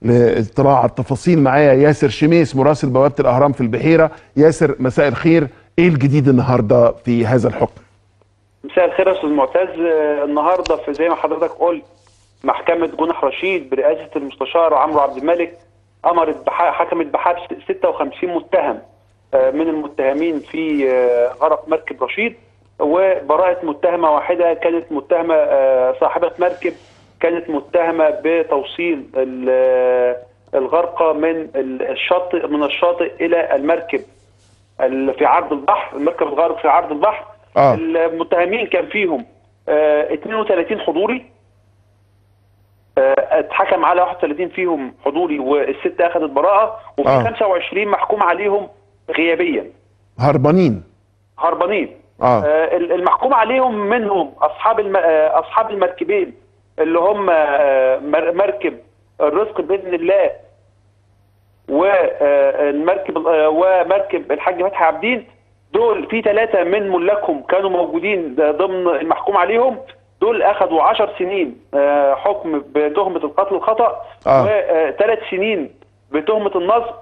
لاطلاع على التفاصيل معايا ياسر شميس مراسل بوابه الاهرام في البحيره ياسر مساء الخير ايه الجديد النهارده في هذا الحكم مساء الخير يا استاذ معتز آه، النهارده في زي ما حضرتك قلت محكمه جنح رشيد برئاسه المستشار عمرو عبد الملك امرت بح- حكمت بحبس 56 متهم آه، من المتهمين في آه، غرق مركب رشيد وبراءه متهمه واحده كانت متهمه آه، صاحبه مركب كانت متهمه بتوصيل ال- آه، الغرقى من الشاطئ من الشاطئ الى المركب ال- في عرض البحر المركب الغارق في عرض البحر آه. المتهمين كان فيهم آه 32 حضوري آه اتحكم على 31 فيهم حضوري والستة اخذت براءة وفي آه. 25 محكوم عليهم غيابيا هربانين هربانين آه. آه ال- المحكوم عليهم منهم اصحاب الم... آه اصحاب المركبين اللي هم آه مر- مركب الرزق باذن الله والمركب ومركب الحاج فتحي عابدين دول في ثلاثة من ملاكهم كانوا موجودين ضمن المحكوم عليهم دول أخذوا عشر سنين آه، حكم بتهمة القتل الخطأ آه. وثلاث سنين بتهمة النصب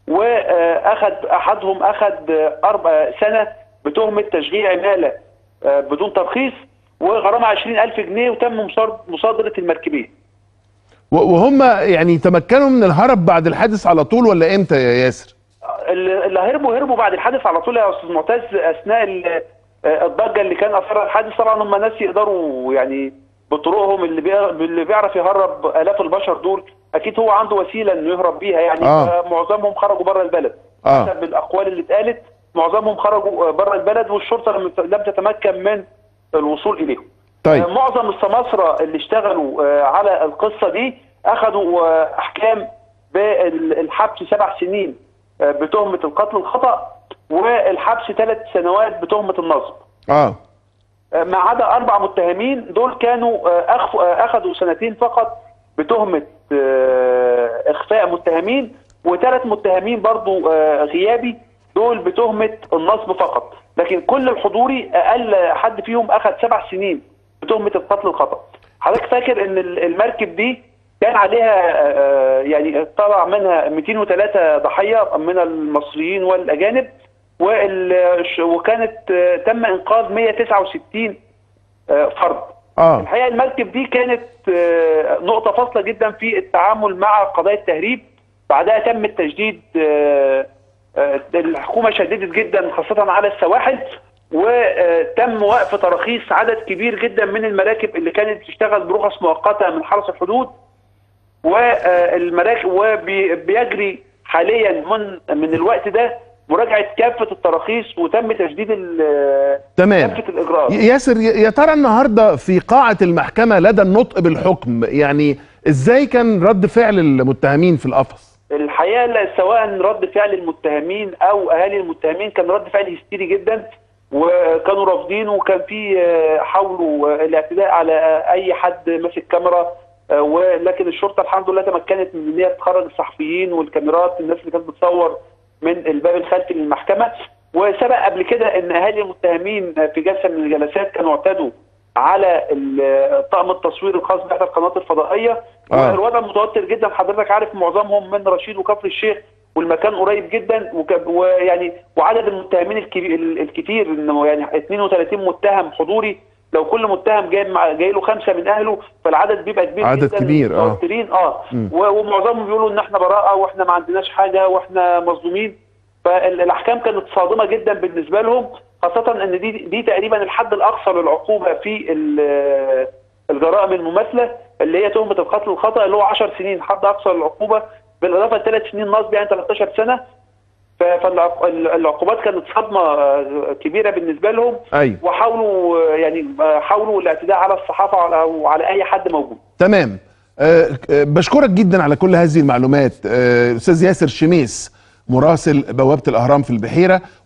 وأخذ أحدهم أخذ آه، أربع سنة بتهمة تشغيل عمالة آه، بدون ترخيص وغرامة 20000 جنيه وتم مصاد- مصادرة المركبين و- وهم يعني تمكنوا من الهرب بعد الحادث على طول ولا امتى يا ياسر اللي اللي هربوا هربوا بعد الحادث على طول يا استاذ معتز اثناء ال- آه، الضجه اللي كان اثرها الحادث طبعا هم ناس يقدروا يعني بطرقهم اللي بيع- اللي بيعرف يهرب الاف البشر دول اكيد هو عنده وسيله انه يهرب بيها يعني آه. معظمهم خرجوا بره البلد آه. حسب الاقوال اللي اتقالت معظمهم خرجوا بره البلد والشرطه لم لم تتمكن من الوصول اليهم طيب آه، معظم السماسرة اللي اشتغلوا آه، على القصة دي أخذوا آه، أحكام بالحبس سبع سنين آه، بتهمة القتل الخطأ والحبس ثلاث سنوات بتهمة النصب اه آه، ما عدا أربع متهمين دول كانوا آه، أخف- آه، أخذوا سنتين فقط بتهمة آه، إخفاء متهمين وثلاث متهمين برضو آه، غيابي دول بتهمة النصب فقط لكن كل الحضوري أقل حد فيهم أخذ سبع سنين بتهمة القتل الخطأ حضرتك فاكر إن ال- المركب دي كان عليها آه، يعني طلع منها 203 ضحية من المصريين والأجانب وال- وكانت آه، تم إنقاذ 169 آه، فرد اه الحقيقه المركب دي كانت آه، نقطه فاصله جدا في التعامل مع قضايا التهريب بعدها تم التجديد آه، آه، الحكومه شددت جدا خاصه على السواحل وتم وقف تراخيص عدد كبير جدا من المراكب اللي كانت بتشتغل برخص مؤقته من حرس الحدود والمراكب وبيجري حاليا من من الوقت ده مراجعه كافه التراخيص وتم تجديد ال- تمام كافه الاجراءات ي- ياسر ي- يا ترى النهارده في قاعه المحكمه لدى النطق بالحكم يعني ازاي كان رد فعل المتهمين في القفص الحقيقه لا سواء رد فعل المتهمين او اهالي المتهمين كان رد فعل هستيري جدا وكانوا رافضين وكان في آه، حاولوا آه، الاعتداء على آه، اي حد ماسك كاميرا آه، ولكن الشرطه الحمد لله تمكنت من ان هي تخرج الصحفيين والكاميرات الناس اللي كانت بتصور من الباب الخلفي للمحكمه وسبق قبل كده ان اهالي المتهمين آه، في جلسه من الجلسات كانوا اعتدوا على ال- طاقم التصوير الخاص باحدى القنوات الفضائيه آه. والوضع متوتر جدا حضرتك عارف معظمهم من رشيد وكفر الشيخ والمكان قريب جدا وك- ويعني وعدد المتهمين الكبير الكتير انه يعني 32 متهم حضوري لو كل متهم جاي مع جاي له خمسه من اهله فالعدد بيبقى كبير عدد جدا كبير، آه. متوترين اه مم. و- ومعظمهم بيقولوا ان احنا براءه واحنا ما عندناش حاجه واحنا مظلومين فالاحكام كانت صادمه جدا بالنسبه لهم خاصه ان دي دي تقريبا الحد الاقصى للعقوبه في ال- الجرائم المماثله اللي هي تهمه القتل الخطا اللي هو 10 سنين حد اقصى للعقوبه بالاضافه لثلاث سنين نصب يعني 13 سنه فالعقوبات كانت صدمه آه، كبيره بالنسبه لهم ايوه وحاولوا آه، يعني آه، حاولوا الاعتداء على الصحافه وعلى- او على اي حد موجود تمام أه آه، بشكرك جدا على كل هذه المعلومات آه، استاذ ياسر شميس مراسل بوابه الاهرام في البحيره